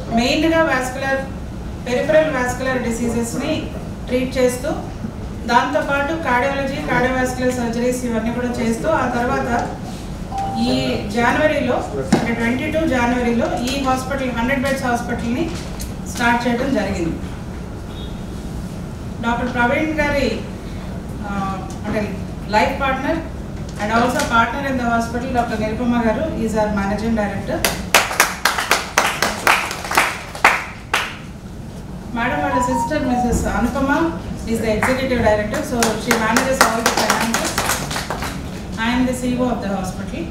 మెయిన్గా vascular peripheral vascular డిసీజెస్ని treat చేస్తూ దాంతోపాటు కార్డియాలజీ కార్డియోవాస్కులర్ సర్జరీస్ ఇవన్నీ కూడా చేస్తూ ఆ తర్వాత ఈ జనవరిలో అంటే ట్వంటీ టూ జనవరిలో ఈ హాస్పిటల్ హండ్రెడ్ బెడ్స్ హాస్పిటల్ని స్టార్ట్ చేయడం జరిగింది డాక్టర్ ప్రవీణ్ గారి ఆ, అంటే life partner and also partner in the hospital doctor Nirupama గారు is our managing director madam వాళ్ళ sister Mrs Anupama is the executive director so she manages all the finances I'm the CEO of the hospital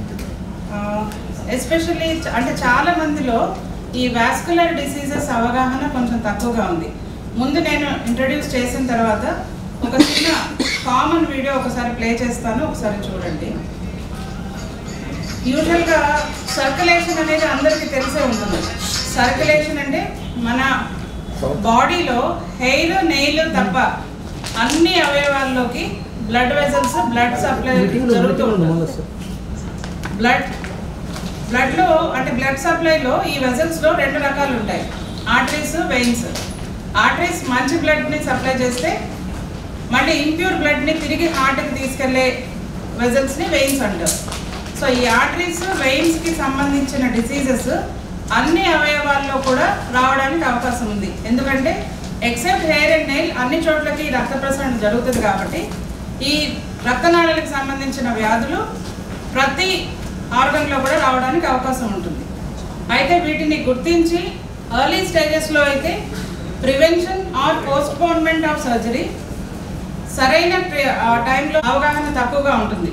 especially అంటే చాలా మందిలో ఈ vascular diseases అవగాహన కొంచెం తక్కువగా ఉంది ముందు నేను ఇంట్రడ్యూస్ చేసిన తర్వాత ఒక చిన్న కామన్ వీడియో ఒకసారి ప్లే చేస్తాను ఒకసారి చూడండి యూజువల్గా సర్క్యులేషన్ అనేది అందరికీ తెలిసే ఉంటుంది సర్క్యులేషన్ అంటే మన బాడీలో హెయిర్ నెయిల్ తప్ప అన్ని అవయవాల్లోకి బ్లడ్ వెజల్స్ బ్లడ్ సప్లై జరుగుతూ ఉంటుంది బ్లడ్ బ్లడ్లో అంటే బ్లడ్ సప్లైలో ఈ వెజల్స్లో రెండు రకాలు ఉంటాయి ఆర్టరీస్ వెయిన్స్ ఆర్టరీస్ మంచి బ్లడ్ని సప్లై చేస్తే మళ్ళీ ఇంప్యూర్ బ్లడ్ని తిరిగి హార్ట్కి తీసుకెళ్లే వెజల్స్ని వెయిన్స్ అంటారు సో ఈ ఆర్టరీస్ వెయిన్స్కి సంబంధించిన డిసీజెస్ అన్ని అవయవాల్లో కూడా రావడానికి అవకాశం ఉంది ఎందుకంటే ఎక్సెప్ట్ హెయిర్ అండ్ నెయిల్ అన్ని చోట్లకి రక్త ప్రసరణ జరుగుతుంది కాబట్టి ఈ రక్తనాళాలకు సంబంధించిన వ్యాధులు ప్రతి ఆర్గన్లో కూడా రావడానికి అవకాశం ఉంటుంది అయితే వీటిని గుర్తించి ఎర్లీ స్టేజెస్లో అయితే prevention or postponement of surgery సరైన ట్రి- ఆ టైంలో అవగాహన తక్కువగా ఉంటుంది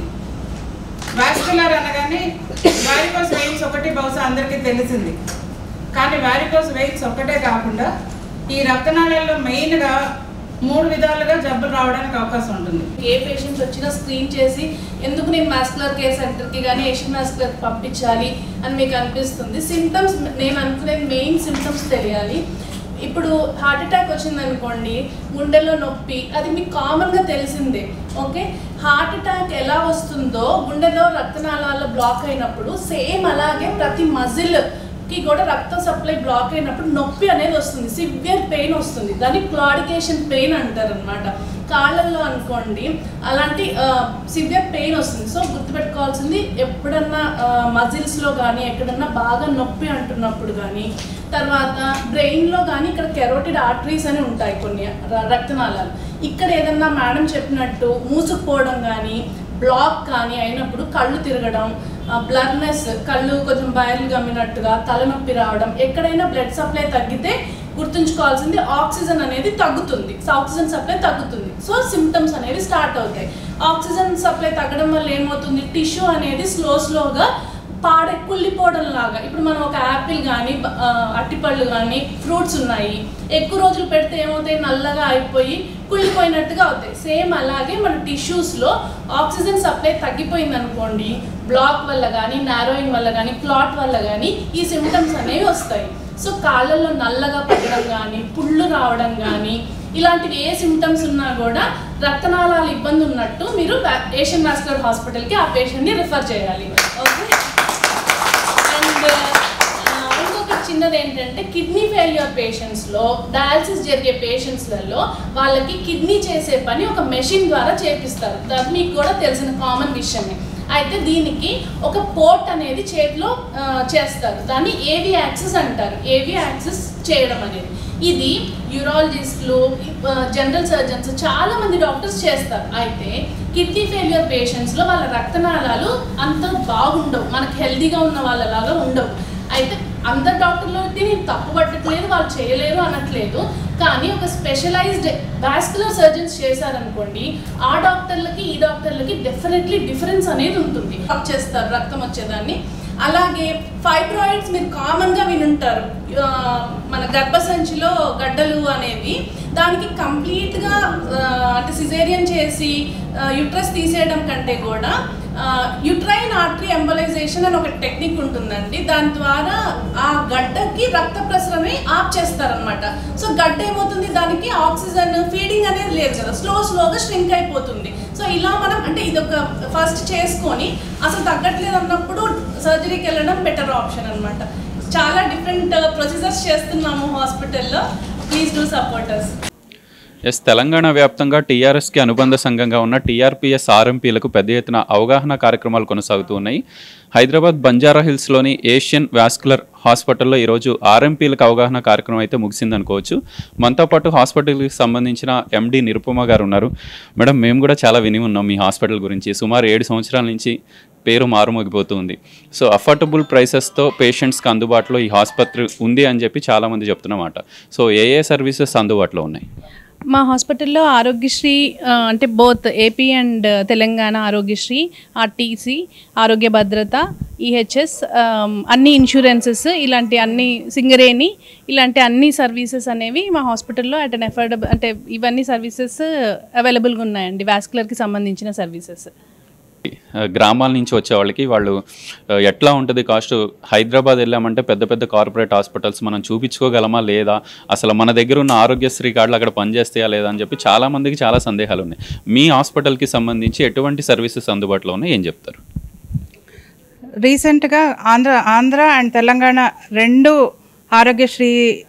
వాస్కులర్ అనగానే వారికోస్ వెయిన్స్ ఒకటి బహుశా అందరికీ తెలిసింది కానీ వారికోస్ వెయిన్స్ ఒక్కటే కాకుండా ఈ రక్తనాళాల్లో మెయిన్గా మూడు విధాలుగా జబ్బులు రావడానికి అవకాశం ఉంటుంది ఏ పేషెంట్స్ వచ్చినా స్క్రీన్ చేసి ఎందుకు నేను మాస్కులర్ కేర్ సెంటర్కి కానీ ఏషియన్ మాస్కులర్ పంపించాలి అని మీకు అనిపిస్తుంది సిమ్టమ్స్ నేను అనుకునేది మెయిన్ సిమ్టమ్స్ తెలియాలి ఇప్పుడు హార్ట్ అటాక్ వచ్చింది అనుకోండి గుండెలో నొప్పి అది మీకు కామన్గా తెలిసిందే ఓకే హార్ట్ అటాక్ ఎలా వస్తుందో గుండెలో రక్తనాళాలు బ్లాక్ అయినప్పుడు సేమ్ అలాగే ప్రతి మజిల్ కి కూడా రక్త సప్లై బ్లాక్ అయినప్పుడు నొప్పి అనేది వస్తుంది సివియర్ పెయిన్ వస్తుంది దాన్ని క్లాడికేషన్ పెయిన్ అంటారు అనమాట కాళ్ళల్లో అనుకోండి అలాంటి సివియర్ పెయిన్ వస్తుంది సో గుర్తుపెట్టుకోవాల్సింది ఎప్పుడన్నా మజిల్స్లో కానీ ఎక్కడన్నా బాగా నొప్పి అంటున్నప్పుడు కానీ తర్వాత బ్రెయిన్లో కానీ ఇక్కడ కెరోటిడ్ ఆర్టరీస్ అని ఉంటాయి కొన్ని ర- రక్తనాళాలు ఇక్కడ ఏదన్నా మేడం చెప్పినట్టు మూసుకుపోవడం కానీ బ్లాక్ కానీ అయినప్పుడు కళ్ళు తిరగడం బ్లర్నెస్ కళ్ళు కొంచెం బయలు గమ్మినట్టుగా తలనొప్పి రావడం ఎక్కడైనా బ్లడ్ సప్లై తగ్గితే గుర్తుంచుకోవాల్సింది ఆక్సిజన్ అనేది తగ్గుతుంది ఆక్సిజన్ సప్లై తగ్గుతుంది సో సిమ్టమ్స్ అనేవి స్టార్ట్ అవుతాయి ఆక్సిజన్ సప్లై తగ్గడం వల్ల ఏమవుతుంది టిష్యూ అనేది స్లో స్లోగా పాడే కుళ్ళిపోవడం లాగా ఇప్పుడు మనం ఒక యాపిల్ కానీ అట్టిపళ్ళు కానీ ఫ్రూట్స్ ఉన్నాయి ఎక్కువ రోజులు పెడితే ఏమవుతాయి నల్లగా అయిపోయి కుళ్ళిపోయినట్టుగా అవుతాయి సేమ్ అలాగే మన టిష్యూస్లో ఆక్సిజన్ సప్లై తగ్గిపోయింది అనుకోండి బ్లాక్ వల్ల కానీ నారోయింగ్ వల్ల కానీ క్లాట్ వల్ల కానీ ఈ సిమ్టమ్స్ అనేవి వస్తాయి సో కాళ్ళల్లో నల్లగా పడడం కానీ పుళ్ళు రావడం కానీ ఇలాంటివి ఏ సిమ్టమ్స్ ఉన్నా కూడా రక్తనాళాల ఇబ్బంది ఉన్నట్టు మీరు ఏషియన్ వాస్కులర్ హాస్పిటల్కి ఆ పేషెంట్ని రిఫర్ చేయాలి ఓకే అండ్ ఇంకొకటి చిన్నది ఏంటంటే కిడ్నీ ఫెయిల్యూర్ పేషెంట్స్లో డయాలసిస్ జరిగే పేషెంట్స్లలో వాళ్ళకి కిడ్నీ చేసే పని ఒక మెషిన్ ద్వారా చేపిస్తారు అది మీకు కూడా తెలిసిన కామన్ విషయమే అయితే దీనికి ఒక పోర్ట్ అనేది చేతిలో ఆ, చేస్తారు దాన్ని ఏవి యాక్సెస్ అంటారు ఏవి యాక్సెస్ చేయడం అనేది ఇది యూరాలజిస్టులు జనరల్ సర్జన్స్ చాలా మంది డాక్టర్స్ చేస్తారు అయితే కిడ్నీ ఫెయిల్యూర్ పేషెంట్స్లో వాళ్ళ రక్తనాళాలు అంత బాగుండవు మనకు హెల్తీగా ఉన్న వాళ్ళలాగా ఉండవు అయితే అందరు డాక్టర్లు నేను తప్పు పట్టట్లేదు వాళ్ళు చేయలేరు అనట్లేదు కానీ ఒక స్పెషలైజ్డ్ వాస్కులర్ సర్జన్స్ చేశారనుకోండి ఆ డాక్టర్లకి ఈ డాక్టర్లకి డెఫినెట్లీ డిఫరెన్స్ అనేది ఉంటుంది అప్ చేస్తారు రక్తం వచ్చేదాన్ని అలాగే ఫైబ్రాయిడ్స్ మీరు కామన్గా వినుంటారు ఆ, మన గర్భసంచిలో గడ్డలు అనేవి దానికి కంప్లీట్గా అంటే సిజేరియన్ చేసి యుట్రస్ తీసేయడం కంటే కూడా యుట్రైన్ ఆర్టరీ ఎంబలైజేషన్ అని ఒక టెక్నిక్ ఉంటుందండి దాని ద్వారా ఆ గడ్డకి రక్త ప్రసరణని ఆఫ్ చేస్తారనమాట సో గడ్డ ఏమవుతుంది దానికి ఆక్సిజన్ ఫీడింగ్ అనేది లేదు కదా స్లో స్లోగా స్ట్రింక్ అయిపోతుంది సో ఇలా మనం అంటే ఇది ఒక ఫస్ట్ చేసుకొని అసలు తగ్గట్లేదు అన్నప్పుడు సర్జరీకి వెళ్ళడం బెటర్ ఆప్షన్ అనమాట చాలా డిఫరెంట్ ప్రొసీజర్స్ చేస్తున్నాము హాస్పిటల్లో ప్లీజ్ డూ సపోర్టర్స్ ఎస్ తెలంగాణ వ్యాప్తంగా టీఆర్ఎస్కి అనుబంధ సంఘంగా ఉన్న టీఆర్పీఎస్ ఆర్ఎంపీలకు పెద్ద ఎత్తున అవగాహన కార్యక్రమాలు కొనసాగుతూ ఉన్నాయి హైదరాబాద్ బంజారా హిల్స్లోని ఏషియన్ వాస్కులర్ హాస్పిటల్లో ఈరోజు ఆర్ఎంపీలకు అవగాహన కార్యక్రమం అయితే ముగిసిందనుకోవచ్చు మనతో పాటు హాస్పిటల్కి సంబంధించిన ఎండి నిరుపమ గారు ఉన్నారు మేడం మేము కూడా చాలా విని ఉన్నాం మీ హాస్పిటల్ గురించి సుమారు ఏడు సంవత్సరాల నుంచి పేరు మారుమోగిపోతుంది సో అఫోర్డబుల్ ప్రైసెస్తో పేషెంట్స్కి అందుబాటులో ఈ ఆసుపత్రి ఉంది అని చెప్పి చాలామంది చెప్తున్నమాట సో ఏ ఏ సర్వీసెస్ అందుబాటులో ఉన్నాయి మా హాస్పిటల్లో ఆరోగ్యశ్రీ ఆ, అంటే both AP and Telangana Aarogyasri RTC ఆరోగ్య భద్రత ఈహెచ్ఎస్ అన్ని ఇన్సూరెన్సెస్ ఇలాంటి అన్ని సింగరేణి ఇలాంటి అన్ని సర్వీసెస్ అనేవి మా హాస్పిటల్లో అట్ అన్ ఎఫర్డబుల్ అంటే ఇవన్నీ సర్వీసెస్ అవైలబుల్గా ఉన్నాయండి వాస్కులర్కి సంబంధించిన సర్వీసెస్ ఆ, గ్రామాల నుంచి వచ్చే వాళ్ళకి వాళ్ళు ఆ, ఎట్లా ఉంటుంది కాస్ట్ హైదరాబాద్ వెళ్ళామంటే పెద్ద పెద్ద కార్పొరేట్ హాస్పిటల్స్ మనం చూపించుకోగలమా లేదా అసలు మన దగ్గర ఉన్న ఆరోగ్యశ్రీ కార్డులు అక్కడ పనిచేస్తాయా లేదా అని చెప్పి చాలా మందికి చాలా సందేహాలు ఉన్నాయి మీ హాస్పిటల్కి సంబంధించి ఎటువంటి సర్వీసెస్ అందుబాటులో ఉన్నాయి ఏం చెప్తారు రీసెంట్గా ఆంధ్ర ఆంధ్ర అండ్ తెలంగాణ రెండు ఆరోగ్యశ్రీ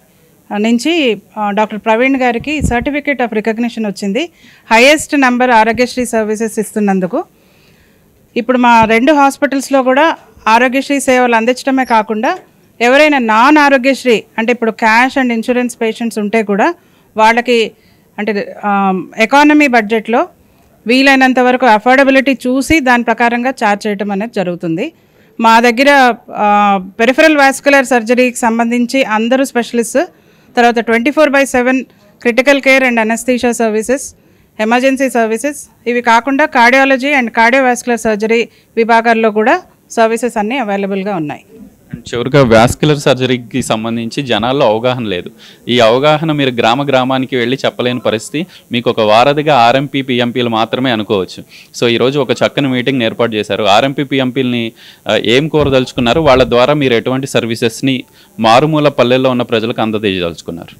నుంచి ఆ, డాక్టర్ ప్రవీణ్ గారికి సర్టిఫికేట్ ఆఫ్ రికగ్నిషన్ వచ్చింది హైయెస్ట్ నెంబర్ ఆరోగ్యశ్రీ సర్వీసెస్ ఇస్తున్నందుకు ఇప్పుడు మా రెండు హాస్పిటల్స్లో కూడా ఆరోగ్యశ్రీ సేవలు అందించడమే కాకుండా ఎవరైనా నాన్ ఆరోగ్యశ్రీ అంటే ఇప్పుడు క్యాష్ అండ్ ఇన్సూరెన్స్ పేషెంట్స్ ఉంటే కూడా వాళ్ళకి అంటే ఎకానమీ బడ్జెట్లో వీలైనంత వరకు అఫోర్డబిలిటీ చూసి దాని ప్రకారంగా ఛార్జ్ చేయడం అనేది జరుగుతుంది మా దగ్గర పెరిఫరల్ వాస్కులర్ సర్జరీకి సంబంధించి అందరూ స్పెషలిస్ట్ తర్వాత twenty four by seven critical care and anaesthesia services emergency services ఇవి కాకుండా కార్డియాలజీ అండ్ కార్డియోవాస్కులర్ సర్జరీ విభాగాల్లో కూడా సర్వీసెస్ అన్నీ అవైలబుల్గా ఉన్నాయి అండ్ చివరిగా వాస్కులర్ సర్జరీకి సంబంధించి జనాల్లో అవగాహన లేదు ఈ అవగాహన మీరు గ్రామ గ్రామానికి వెళ్ళి చెప్పలేని పరిస్థితి మీకు ఒక వారధిగా ఆర్ఎంపీ పిఎంపీలు మాత్రమే అనుకోవచ్చు సో ఈరోజు ఒక చక్కని మీటింగ్ ఏర్పాటు చేశారు ఆర్ఎంపీ పిఎంపీలని ఏం కోరదలుచుకున్నారు వాళ్ళ ద్వారా మీరు ఎటువంటి సర్వీసెస్ని మారుమూల పల్లెల్లో ఉన్న ప్రజలకు అందజేయదలుచుకున్నారు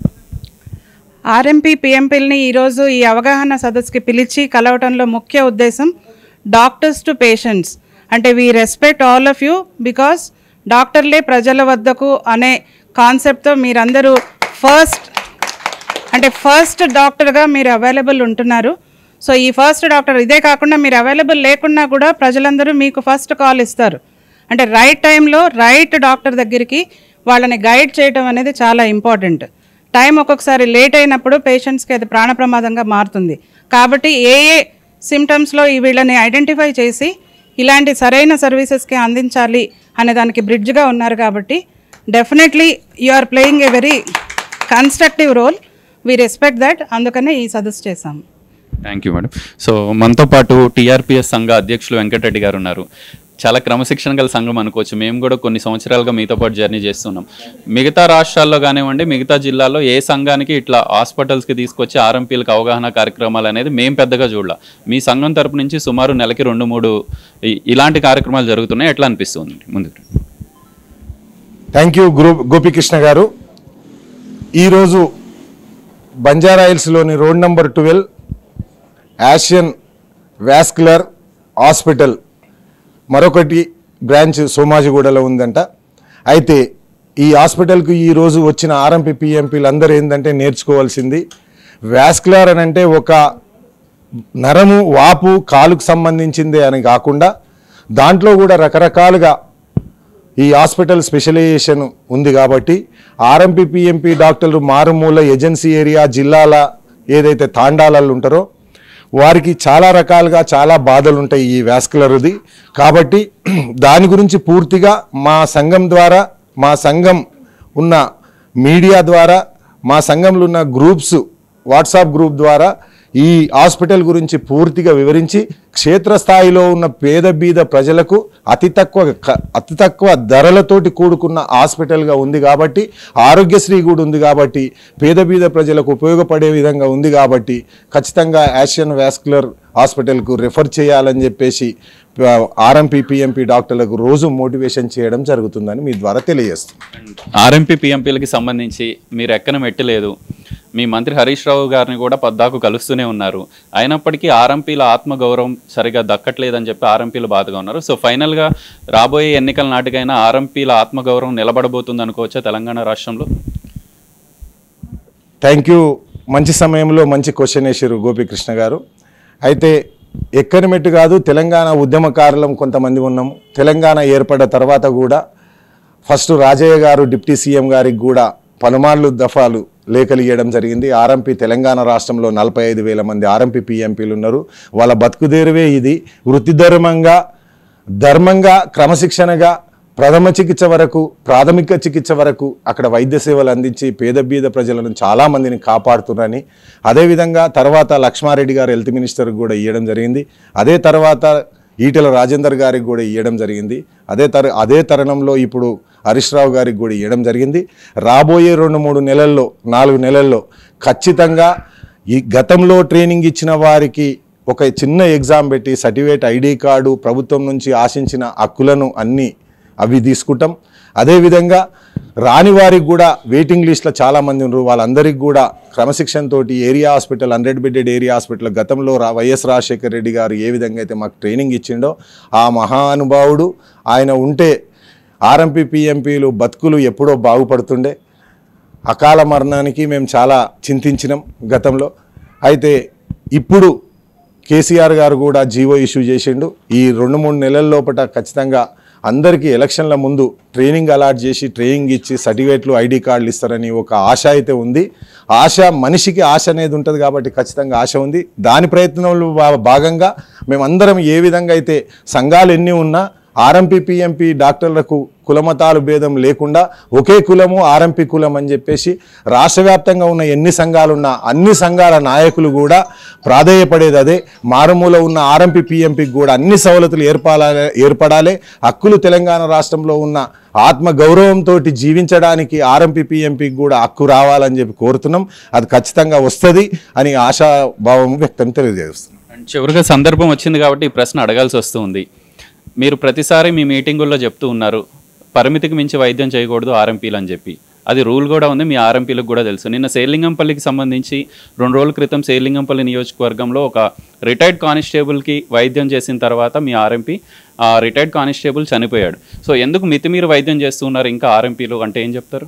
ఆర్ఎంపీ పిఎంపీలని ఈరోజు ఈ అవగాహన సదస్సుకి పిలిచి కలవటంలో ముఖ్య ఉద్దేశం డాక్టర్స్ టు పేషెంట్స్ అంటే we respect all of you because డాక్టర్లే ప్రజల వద్దకు అనే కాన్సెప్ట్తో మీరందరూ ఫస్ట్ అంటే ఫస్ట్ డాక్టర్గా మీరు అవైలబుల్ ఉంటున్నారు సో ఈ ఫస్ట్ డాక్టర్ ఇదే కాకుండా మీరు అవైలబుల్ లేకున్నా కూడా ప్రజలందరూ మీకు ఫస్ట్ కాల్ ఇస్తారు అంటే రైట్ టైంలో రైట్ డాక్టర్ దగ్గరికి వాళ్ళని గైడ్ చేయడం అనేది చాలా ఇంపార్టెంట్ టైం ఒక్కొక్కసారి లేట్ అయినప్పుడు పేషెంట్స్కి అది ప్రాణ ప్రమాదంగా మారుతుంది కాబట్టి ఏ ఏ సిమ్టమ్స్లో ఈ వీళ్ళని ఐడెంటిఫై చేసి ఇలాంటి సరైన సర్వీసెస్కి అందించాలి అనే దానికి బ్రిడ్జ్గా ఉన్నారు కాబట్టి definitely you are playing a very constructive role we respect that అందుకనే ఈ సదస్సు చేశాం థ్యాంక్ యూ మేడం సో మనతో పాటు టీఆర్పీఎస్ సంఘ అధ్యక్షులు వెంకటరెడ్డి గారు ఉన్నారు చాలా క్రమశిక్షణ గల సంఘం అనుకోవచ్చు మేము కూడా కొన్ని సంవత్సరాలుగా మీతో పాటు జర్నీ చేస్తున్నాం మిగతా రాష్ట్రాల్లో కానివ్వండి మిగతా జిల్లాల్లో ఏ సంఘానికి ఇట్లా హాస్పిటల్స్కి తీసుకొచ్చి ఆర్ఎంపీలకు అవగాహన కార్యక్రమాలు అనేది మేము పెద్దగా చూడాల మీ సంఘం తరపు నుంచి సుమారు నెలకి రెండు మూడు ఇ- ఇలాంటి కార్యక్రమాలు జరుగుతున్నాయి ఎట్లా అనిపిస్తుంది ముందు థ్యాంక్ యూ గ్రూ గోపికృష్ణ గారు ఈరోజు బంజారా హిల్స్లోని road number twelve Asian vascular hospital మరొకటి బ్రాంచ్ సోమాజిగూడలో ఉందంట అయితే ఈ హాస్పిటల్కి ఈరోజు వచ్చిన ఆర్ఎంపీ పిఎంపీలు అందరూ ఏంటంటే నేర్చుకోవాల్సింది వాస్కులర్ అని అంటే ఒక నరము వాపు కాలుకు సంబంధించిందే అని కాకుండా దాంట్లో కూడా రకరకాలుగా ఈ హాస్పిటల్ స్పెషలైజేషన్ ఉంది కాబట్టి ఆర్ఎంపీ పిఎంపీ డాక్టర్లు మారుమూల ఏజెన్సీ ఏరియా జిల్లాల ఏదైతే తాండాలలో ఉంటారో వారికి చాలా రకాలుగా చాలా బాధలు ఉంటాయి ఈ వాస్కులర్ది కాబట్టి దాని గురించి పూర్తిగా మా సంఘం ద్వారా మా సంఘం ఉన్న మీడియా ద్వారా మా సంఘంలో ఉన్న గ్రూప్స్ వాట్సాప్ గ్రూప్ ద్వారా ఈ హాస్పిటల్ గురించి పూర్తిగా వివరించి క్షేత్రస్థాయిలో ఉన్న పేద బీద ప్రజలకు అతి తక్కువ క- అతి తక్కువ ధరలతోటి కూడుకున్న హాస్పిటల్గా ఉంది కాబట్టి ఆరోగ్యశ్రీ కూడా ఉంది కాబట్టి పేద బీద ప్రజలకు ఉపయోగపడే విధంగా ఉంది కాబట్టి ఖచ్చితంగా యాషియన్ వాస్కులర్ హాస్పిటల్కు రెఫర్ చేయాలని చెప్పేసి ఆర్ఎంపీ పిఎంపీ డాక్టర్లకు రోజు మోటివేషన్ చేయడం జరుగుతుందని మీ ద్వారా తెలియజేస్తుంది ఆర్ఎంపీ పిఎంపీలకి సంబంధించి మీరు ఎక్కన మెట్టలేదు మీ మంత్రి హరీష్ రావు గారిని కూడా పద్దాకు కలుస్తూనే ఉన్నారు అయినప్పటికీ ఆర్ఎంపీల ఆత్మగౌరవం సరిగా దక్కట్లేదని చెప్పి ఆర్ఎంపీలు బాధగా ఉన్నారు సో ఫైనల్గా రాబోయే ఎన్నికల నాటికైనా ఆర్ఎంపీల ఆత్మగౌరవం నిలబడబోతుంది అనుకోవచ్చా తెలంగాణ రాష్ట్రంలో థ్యాంక్ యూ మంచి సమయంలో మంచి క్వశ్చన్ వేసారు గోపీకృష్ణ గారు అయితే ఎక్కని మెట్టు కాదు తెలంగాణ ఉద్యమకారులం కొంతమంది ఉన్నాము తెలంగాణ ఏర్పడ్డ తర్వాత కూడా ఫస్ట్ రాజయ్య గారు డిప్టీ సీఎం గారికి కూడా పలుమార్లు దఫాలు లేఖలు ఇవ్వడం జరిగింది ఆర్ఎంపీ తెలంగాణ రాష్ట్రంలో నలభై ఐదు వేల మంది ఆర్ఎంపీ పిఎంపీలు ఉన్నారు వాళ్ళ బతుకుదేరువే ఇది వృత్తిధర్మంగా ధర్మంగా క్రమశిక్షణగా ప్రథమ చికిత్స వరకు ప్రాథమిక చికిత్స వరకు అక్కడ వైద్య సేవలు అందించి పేద బీద ప్రజలను చాలామందిని కాపాడుతున్నారని అదేవిధంగా తర్వాత లక్ష్మారెడ్డి గారు హెల్త్ మినిస్టర్కి కూడా ఇవ్వడం జరిగింది అదే తర్వాత ఈటెల రాజేందర్ గారికి కూడా ఇవ్వడం జరిగింది అదే తర అదే తరుణంలో ఇప్పుడు హరీష్ రావు గారికి కూడా ఇవ్వడం జరిగింది రాబోయే రెండు మూడు నెలల్లో నాలుగు నెలల్లో ఖచ్చితంగా ఈ గతంలో ట్రైనింగ్ ఇచ్చిన వారికి ఒక చిన్న ఎగ్జామ్ పెట్టి సర్టిఫికేట్ ఐడి కార్డు ప్రభుత్వం నుంచి ఆశించిన హక్కులను అన్నీ అవి తీసుకుంటాం అదేవిధంగా రాని వారికి కూడా వెయిటింగ్ లిస్ట్లో చాలామంది ఉన్నారు వాళ్ళందరికీ కూడా క్రమశిక్షణతో area hospital hundred bedded area hospital గతంలో రా వైఎస్ రాజశేఖర రెడ్డి గారు ఏ విధంగా అయితే మాకు ట్రైనింగ్ ఇచ్చిండో ఆ మహానుభావుడు ఆయన ఉంటే ఆర్ఎంపీ పిఎంపీలు బతుకులు ఎప్పుడో బాగుపడుతుండే అకాల మరణానికి మేము చాలా చింతించినాం గతంలో అయితే ఇప్పుడు కేసీఆర్ గారు కూడా జీవో ఇష్యూ చేసిండు ఈ రెండు మూడు నెలల లోపల ఖచ్చితంగా అందరికీ ఎలక్షన్ల ముందు ట్రైనింగ్ అలాట్ చేసి ట్రైనింగ్ ఇచ్చి సర్టిఫికేట్లు ఐడి కార్డులు ఇస్తారని ఒక ఆశ అయితే ఉంది ఆశ మనిషికి ఆశ అనేది ఉంటుంది కాబట్టి ఖచ్చితంగా ఆశ ఉంది దాని ప్రయత్నంలో భా- భాగంగా మేమందరం ఏ విధంగా అయితే సంఘాలు ఎన్ని ఉన్నా ఆర్ఎంపీ పిఎంపీ డాక్టర్లకు కులమతాలు భేదం లేకుండా ఒకే కులము ఆర్ఎంపీ కులం అని చెప్పేసి రాష్ట్ర వ్యాప్తంగా ఉన్న ఎన్ని సంఘాలున్నా అన్ని సంఘాల నాయకులు కూడా ప్రాధేయపడేది అదే మారుమూల ఉన్న ఆర్ఎంపీ పిఎంపీకి కూడా అన్ని సవలతులు ఏర్పాడాలి ఏర్పడాలి హక్కులు తెలంగాణ రాష్ట్రంలో ఉన్న ఆత్మ గౌరవంతో జీవించడానికి ఆర్ఎంపీ పిఎంపీకి కూడా హక్కు రావాలని చెప్పి కోరుతున్నాం అది ఖచ్చితంగా వస్తుంది అని ఆశాభావం వ్యక్తం తెలియజేస్తున్నాం అండ్ చివరిగా సందర్భం వచ్చింది కాబట్టి ఈ ప్రశ్న అడగాల్సి వస్తుంది మీరు ప్రతిసారి మీ మీటింగుల్లో చెప్తూ ఉన్నారు పరిమితికి మించి వైద్యం చేయకూడదు ఆర్ఎంపీలు అని చెప్పి అది రూల్ కూడా ఉంది మీ ఆర్ఎంపీలకు కూడా తెలుసు నిన్న సేలింగంపల్లికి సంబంధించి రెండు రోజుల క్రితం సేలింగంపల్లి నియోజకవర్గంలో ఒక రిటైర్డ్ కానిస్టేబుల్కి వైద్యం చేసిన తర్వాత మీ ఆర్ఎంపీ ఆ రిటైర్డ్ కానిస్టేబుల్ చనిపోయాడు సో ఎందుకు మితిమీరి వైద్యం చేస్తూ ఉన్నారు ఇంకా ఆర్ఎంపీలు అంటే ఏం చెప్తారు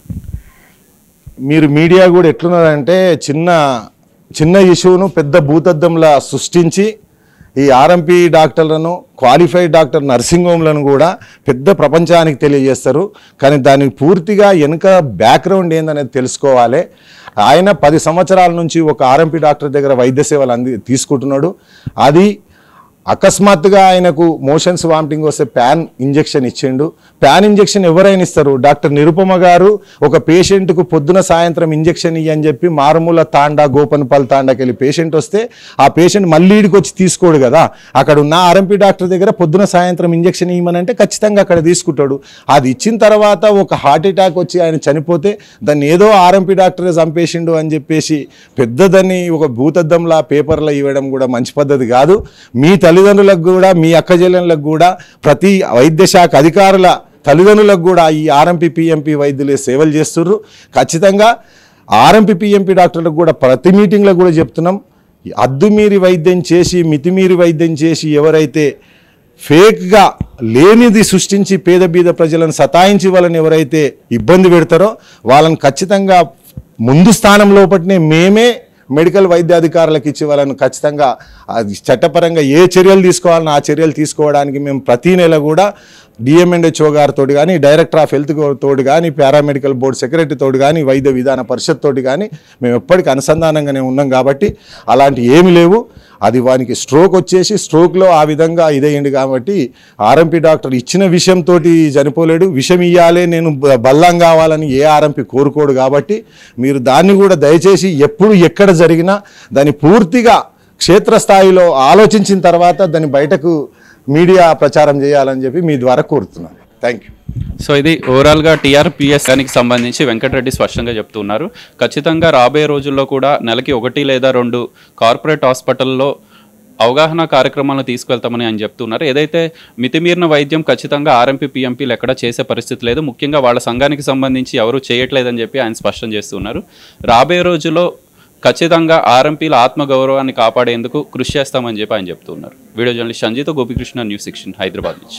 మీరు మీడియా కూడా ఎట్లున్నదంటే చిన్న చిన్న ఇష్యూను పెద్ద భూతద్దంలా సృష్టించి ఈ ఆర్ఎంపీ డాక్టర్లను క్వాలిఫైడ్ డాక్టర్ నర్సింగ్ హోమ్లను కూడా పెద్ద ప్రపంచానికి తెలియజేస్తారు కానీ దానికి పూర్తిగా వెనుక బ్యాక్గ్రౌండ్ ఏందనేది తెలుసుకోవాలి ఆయన పది సంవత్సరాల నుంచి ఒక ఆర్ఎంపీ డాక్టర్ దగ్గర వైద్య సేవలు అంది తీసుకుంటున్నాడు అది అకస్మాత్తుగా ఆయనకు మోషన్స్ వామిటింగ్ వస్తే ప్యాన్ ఇంజెక్షన్ ఇచ్చిండు ప్యాన్ ఇంజెక్షన్ ఎవరైనా ఇస్తారు డాక్టర్ నిరుపమ గారు ఒక పేషెంట్కు పొద్దున సాయంత్రం ఇంజెక్షన్ ఇయ్యని చెప్పి మారుమూల తాండా గోపన్పల్ తాండాకి వెళ్ళి పేషెంట్ వస్తే ఆ పేషెంట్ మళ్ళీ ఈడికి వచ్చి తీసుకోడు కదా అక్కడ ఉన్న ఆర్ఎంపీ డాక్టర్ దగ్గర పొద్దున సాయంత్రం ఇంజెక్షన్ ఇవ్వమనంటే ఖచ్చితంగా అక్కడ తీసుకుంటాడు అది ఇచ్చిన తర్వాత ఒక హార్ట్ అటాక్ వచ్చి ఆయన చనిపోతే దాన్ని ఏదో ఆర్ఎంపీ డాక్టరే చంపేసిండు అని చెప్పేసి పెద్దదని ఒక భూతద్దంలా పేపర్లో ఇవ్వడం కూడా మంచి పద్ధతి కాదు మీ తల్లిదండ్రులకు కూడా మీ అక్కజెల్లెళ్ళకు కూడా ప్రతి వైద్య శాఖ అధికారుల తల్లిదండ్రులకు కూడా ఈ ఆర్ఎంపీ పిఎంపీ వైద్యులే సేవలు చేస్తుర్రు ఖచ్చితంగా ఆర్ఎంపీ పిఎంపీ డాక్టర్లకు కూడా ప్రతి మీటింగ్లో కూడా చెప్తున్నాం ఈ అద్దుమీరి వైద్యం చేసి మితిమీరి వైద్యం చేసి ఎవరైతే ఫేక్గా లేనిది సృష్టించి పేద బీద ప్రజలను సతాయించి వాళ్ళని ఎవరైతే ఇబ్బంది పెడతారో వాళ్ళని ఖచ్చితంగా ముందు స్థానం లోపటినే మేమే మెడికల్ వైద్య అధికారులకు ఇచ్చి వాళ్ళని ఖచ్చితంగా అది చట్టపరంగా ఏ చర్యలు తీసుకోవాలన్నా ఆ చర్యలు తీసుకోవడానికి మేము ప్రతి నెల కూడా డిఎంఎండ్హెచ్ఓ గారితో కానీ డైరెక్టర్ ఆఫ్ హెల్త్ తోటి కానీ పారామెడికల్ బోర్డు సెక్రటరీ తోటి కానీ వైద్య విధాన పరిషత్ తోటి కానీ మేము ఎప్పటికీ అనుసంధానంగానే ఉన్నాం కాబట్టి అలాంటి ఏమి లేవు అది వానికి స్ట్రోక్ వచ్చేసి స్ట్రోక్లో ఆ విధంగా ఇదయ్యింది కాబట్టి ఆర్ఎంపీ డాక్టర్ ఇచ్చిన విషయంతో చనిపోలేడు విషం ఇయ్యాలే నేను బ- బల్లం కావాలని ఏ ఆర్ఎంపీ కోరుకోడు కాబట్టి మీరు దాన్ని కూడా దయచేసి ఎప్పుడు ఎక్కడ జరిగినా దాన్ని పూర్తిగా క్షేత్రస్థాయిలో ఆలోచించిన తర్వాత దాన్ని బయటకు మీడియా ప్రచారం చేయాలని చెప్పి మీ ద్వారా కోరుతున్నాను థ్యాంక్ యూ సో ఇది ఓవరాల్గా టీఆర్పీఎస్ దానికి సంబంధించి వెంకటరెడ్డి స్పష్టంగా చెప్తున్నారు ఖచ్చితంగా రాబోయే రోజుల్లో కూడా నెలకి ఒకటి లేదా రెండు కార్పొరేట్ హాస్పిటల్లో అవగాహన కార్యక్రమాలను తీసుకెళ్తామని ఆయన చెప్తున్నారు ఏదైతే మితిమీరిన వైద్యం ఖచ్చితంగా ఆర్ఎంపీ పీఎంపీలు ఎక్కడ చేసే పరిస్థితి లేదు ముఖ్యంగా వాళ్ళ సంఘానికి సంబంధించి ఎవరు చేయట్లేదని చెప్పి ఆయన స్పష్టం చేస్తున్నారు రాబోయే రోజుల్లో ఖచ్చితంగా ఆర్ఎంపీల ఆత్మగౌరవాన్ని కాపాడేందుకు కృషి చేస్తామని చెప్పి ఆయన చెప్తున్నారు video journalist Sanjeeta Gopikrishna news section Hyderabad నుంచి